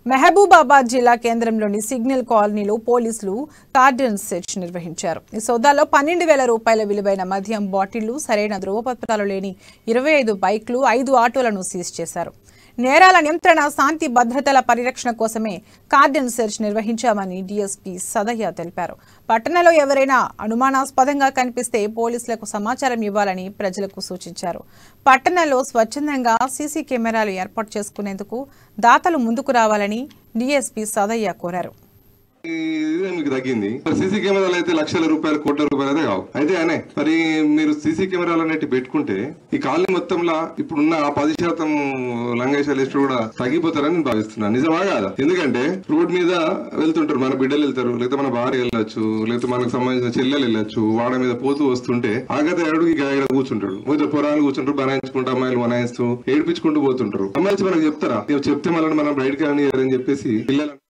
మహబూబాబాద్ జిల్లా కేంద్రంలోని సిగ్నల్ కాలనీలో పోలీసులు కార్డన్ సెర్చ్ నిర్వహించారు ఈ సోదాలో పన్నెండు వేల రూపాయల విలువైన మద్యం బాటిళ్లు సరైన ధృవపత్రాలు లేని ఇరవై ఐదు బైక్లు ఐదు ఆటోలను సీజ్ చేశారు నేరాల నియంత్రణ శాంతి భద్రతల పరిరక్షణ కోసమే కార్డన్ సెర్చ్ నిర్వహించామని డీఎస్పీ సదయ్య తెలిపారు పట్టణంలో ఎవరైనా అనుమానాస్పదంగా కనిపిస్తే పోలీసులకు సమాచారం ఇవ్వాలని ప్రజలకు సూచించారు పట్టణంలో స్వచ్ఛందంగా సీసీ కెమెరాలు ఏర్పాటు చేసుకునేందుకు దాతలు ముందుకు రావాలని డీఎస్పీ సదయ్య కోరారు ఇదే మీకు తగ్గింది మరి సీసీ కెమెరాలు అయితే లక్షల రూపాయలు కోట్ల రూపాయలు అయితే కావు అయితే అనే మరి మీరు సీసీ కెమెరాలు అనేవి పెట్టుకుంటే ఈ కాలనీ మొత్తంలో ఇప్పుడున్న ఆ పది శాతం లంగేశాల లిస్ట్ కూడా తగ్గిపోతారని నేను భావిస్తున్నాను నిజమా కాదా ఎందుకంటే రోడ్ మీద వెళ్తుంటారు మన బిడ్డలు వెళ్తారు లేకపోతే మన భార్య వెళ్ళొచ్చు లేకపోతే మనకు సంబంధించిన చెల్లెలు వెళ్ళొచ్చు వాడ మీద పోతూ వస్తుంటే ఆగతే అడుగు ఇక ఇక్కడ కూర్చుంటాడు పోతే పొరాలు కూర్చుంటారు బనాయించుకుంటూ అమ్మాయిలు బనాయిస్తూ ఏడిపించుకుంటూ పోతుంటారు అమ్మాయిలు మనకు చెప్తారా ఇవి చెప్తే మళ్ళీ మనం బయటకు అని చెప్పేసి పిల్లలు